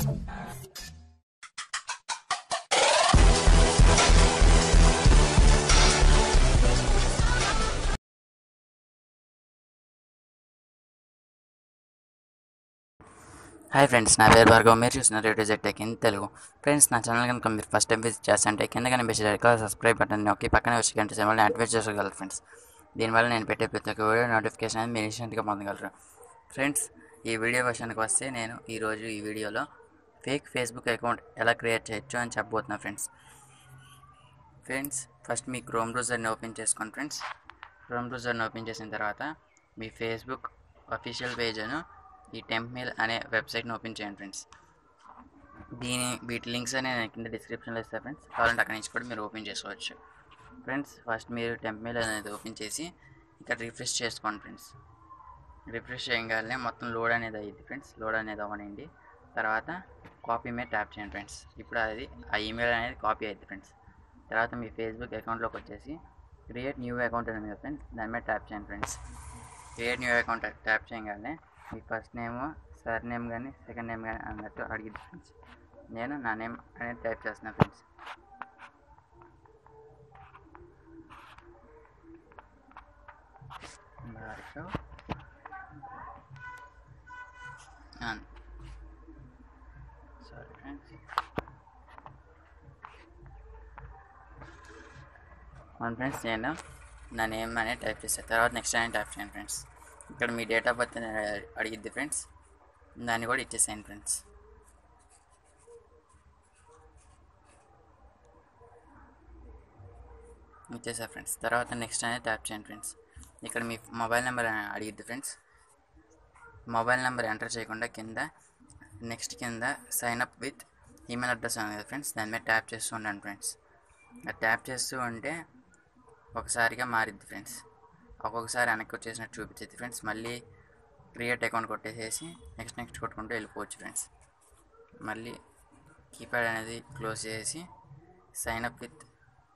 hi friends నా పేరు భార్గవ్ మీరు చూసిన Radio Jet Tech in Telugu friends నా ఛానల్ కనుక మీరు ఫస్ట్ టైం విజిట్ చేస్తుంటే కింద కనిపించే రెడ్ కలర్ సబ్స్క్రైబ్ బటన్ నొక్కి పక్కనే వచ్చి గంట సింబల్ని యాక్టివేట్ చేసుకోగలరు ఫ్రెండ్స్ దీనివల్ల నేను పెట్టే ప్రతి ఒక్క వీడియో నోటిఫికేషన్ అనేది మీరు ఇన్స్టెంట్గా పొందగలరు ఫ్రెండ్స్ ఈ వీడియో విషయానికి వస్తే నేను ఈరోజు ఈ వీడియోలో ఫేక్ ఫేస్బుక్ అకౌంట్ ఎలా క్రియేట్ చేయొచ్చు అని చెప్పబోతున్నా ఫ్రెండ్స్ ఫ్రెండ్స్ ఫస్ట్ మీ క్రోమ్ బ్రౌజర్ని ఓపెన్ చేసుకోండి ఫ్రెండ్స్ క్రోమ్ బ్రౌజర్ని ఓపెన్ చేసిన తర్వాత మీ ఫేస్బుక్ అఫీషియల్ పేజ్ను ఈ టెంప్మెయిల్ అనే వెబ్సైట్ని ఓపెన్ చేయండి ఫ్రెండ్స్ దీని వీటి లింక్స్ అనే నేను కింద డిస్క్రిప్షన్లో ఇస్తాను ఫ్రెండ్స్ కావాలంటే అక్కడి నుంచి కూడా మీరు ఓపెన్ చేసుకోవచ్చు ఫ్రెండ్స్ ఫస్ట్ మీరు టెంప్మెయిల్ అనేది ఓపెన్ చేసి ఇక్కడ రిఫ్రెష్ చేసుకోండి ఫ్రెండ్స్ రిఫ్రెష్ చేయగానే మొత్తం లోడ్ అనేది అయ్యింది ఫ్రెండ్స్ లోడ్ అనేది అవ్వనండి తర్వాత కాపీ మీద ట్యాప్ చేయండి ఫ్రెండ్స్ ఇప్పుడు అది ఆ ఈమెయిల్ అనేది కాపీ అయింది ఫ్రెండ్స్ తర్వాత మీ ఫేస్బుక్ అకౌంట్లోకి వచ్చేసి క్రియేట్ న్యూ అకౌంట్ అనేది కదా ఫ్రెండ్స్ దాని మీద ట్యాప్ చేయండి friends create new account tap చేయగానే మీ ఫస్ట్ నేమ్ సర్ నేమ్ కానీ సెకండ్ నేమ్ కానీ అన్నట్టు అడిగింది ఫ్రెండ్స్ నేను నా నేమ్ అనేది టైప్ చేస్తున్నాను ఫ్రెండ్స్ భార్గవ్ సారీ ఫ్రెండ్స్ అవును ఫ్రెండ్స్ నేను నా నేమ్ అనేది టైప్ చేస్తాను తర్వాత నెక్స్ట్ అని టైప్ చేయండి ఫ్రెండ్స్ ఇక్కడ మీ డేట్ ఆఫ్ బర్త్ అడిగిద్ది ఫ్రెండ్స్ దాన్ని కూడా ఇచ్చేసాను ఫ్రెండ్స్ ఇచ్చేసా ఫ్రెండ్స్ తర్వాత నెక్స్ట్ అనేది ట్యాప్ చేయండి ఫ్రెండ్స్ ఇక్కడ మీ మొబైల్ నెంబర్ అడిగిద్ది ఫ్రెండ్స్ మొబైల్ నెంబర్ ఎంటర్ చేయకుండా కింద నెక్స్ట్ కింద sign up with email address ఉంది కదా ఫ్రెండ్స్ దాని మీద ట్యాప్ చేస్తూ ఉండండి ఫ్రెండ్స్ ట్యాప్ చేస్తూ ఉంటే ఒకసారిగా మారిద్ది ఫ్రెండ్స్ ఒక్కొక్కసారి వెనక్కి వచ్చేసినట్టు చూపించేది ఫ్రెండ్స్ మళ్ళీ క్రియేట్ అకౌంట్ కొట్టేసేసి నెక్స్ట్ నెక్స్ట్ కొట్టుకుంటూ వెళ్ళిపోవచ్చు ఫ్రెండ్స్ మళ్ళీ కీప్యాడ్ అనేది క్లోజ్ చేసి sign up with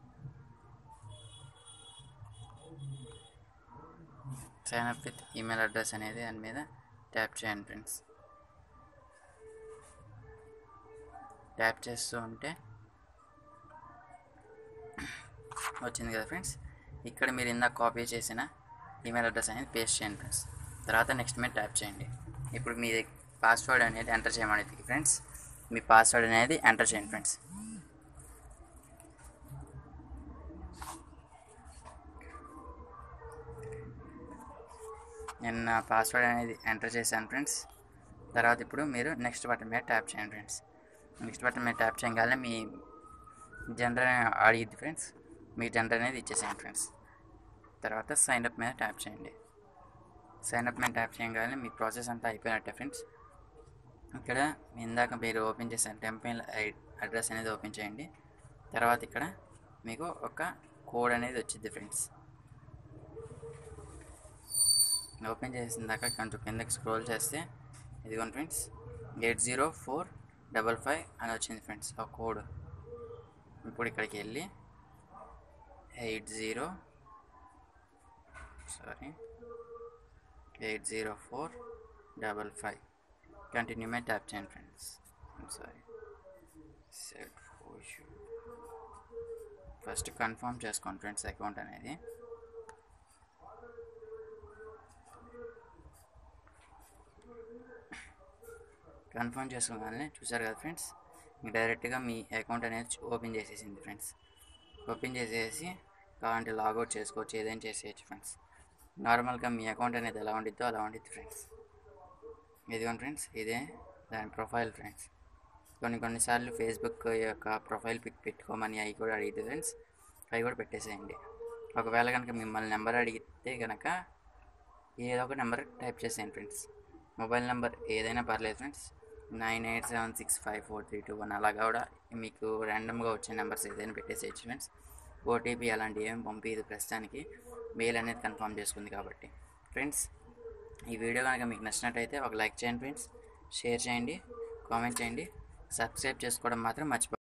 sign up with email address అనేది దాని మీద ట్యాప్ చేయండి ఫ్రెండ్స్ ట్యాప్ చేస్తూ ఉంటే వచ్చింది కదా ఫ్రెండ్స్ ఇక్కడ మీరు ఇందాక కాపీ చేసిన ఈమెయిల్ అడ్రస్ అనేది పేస్ట్ చేయండి ఫ్రెండ్స్ తర్వాత నెక్స్ట్ మీరు ట్యాప్ చేయండి ఇప్పుడు మీ పాస్వర్డ్ అనేది ఎంటర్ చేయమనేది ఫ్రెండ్స్ మీ పాస్వర్డ్ అనేది ఎంటర్ చేయండి ఫ్రెండ్స్ నేను నా పాస్వర్డ్ అనేది ఎంటర్ చేశాను ఫ్రెండ్స్ తర్వాత ఇప్పుడు మీరు నెక్స్ట్ బటన్ మీద ట్యాప్ చేయండి ఫ్రెండ్స్ నెక్స్ట్ బటన్ మీద ట్యాప్ చేయగానే మీ జెండర్ అడిగిద్ది ఫ్రెండ్స్ మీ జెండర్ అనేది ఇచ్చేసేయండి ఫ్రెండ్స్ తర్వాత సైన్ అప్ మీద ట్యాప్ చేయండి సైన్ అప్ మీద ట్యాప్ చేయగానే మీ ప్రాసెస్ అంతా అయిపోయినట్టే ఫ్రెండ్స్ ఇక్కడ ఇందాక మీరు ఓపెన్ చేసిన టెంపెయిల్ అడ్రస్ అనేది ఓపెన్ చేయండి తర్వాత ఇక్కడ మీకు ఒక కోడ్ అనేది వచ్చింది ఫ్రెండ్స్ ఓపెన్ చేసిన దాకా కొంచెం కిందకి స్క్రోల్ చేస్తే ఇదిగోండి friends eight zero four double five అని వచ్చింది ఫ్రెండ్స్ ఆ కోడ్ ఇప్పుడు ఇక్కడికి వెళ్ళి eight zero sorry eight zero four double five continue మీద ట్యాప్ చేయండి friends sorry set first confirm చేసుకోండి ఫ్రెండ్స్ అకౌంట్ అనేది కన్ఫర్మ్ చేసుకోగానే చూసారు కదా ఫ్రెండ్స్ మీకు డైరెక్ట్గా మీ అకౌంట్ అనేది ఓపెన్ చేసేసింది ఫ్రెండ్స్ ఓపెన్ చేసేసి కావాలంటే లాగౌట్ చేసుకోవచ్చు ఏదైనా చేసేయచ్చు ఫ్రెండ్స్ నార్మల్గా మీ అకౌంట్ అనేది ఎలా ఉండిద్దో అలా ఉండిద్ది ఫ్రెండ్స్ ఇదిగోండి ఫ్రెండ్స్ ఇదే దాని ప్రొఫైల్ ఫ్రెండ్స్ కొన్ని కొన్నిసార్లు ఫేస్బుక్ యొక్క ప్రొఫైల్ పిక్ పెట్టుకోమని అవి కూడా అడిగితే ఫ్రెండ్స్ అవి కూడా పెట్టేసేయండి ఒకవేళ కనుక మిమ్మల్ని నెంబర్ అడిగితే కనుక ఏదో ఒక నెంబర్ టైప్ చేసేయండి ఫ్రెండ్స్ మొబైల్ నెంబర్ ఏదైనా పర్లేదు friends nine eight seven six five four three two one అలాగా కూడా మీకు ర్యాండమ్గా వచ్చే నెంబర్స్ ఏదైనా పెట్టేసేయచ్చు ఫ్రెండ్స్ ఓటీపీ అలాంటివి ఏమి పంపించదు ప్రస్తుతానికి మెయిల్ అనేది కన్ఫర్మ్ చేసుకుంది కాబట్టి ఫ్రెండ్స్ ఈ వీడియో కనుక మీకు నచ్చినట్టయితే ఒక లైక్ చేయండి ఫ్రెండ్స్ షేర్ చేయండి కామెంట్ చేయండి సబ్స్క్రైబ్ చేసుకోవడం మాత్రం మర్చిపో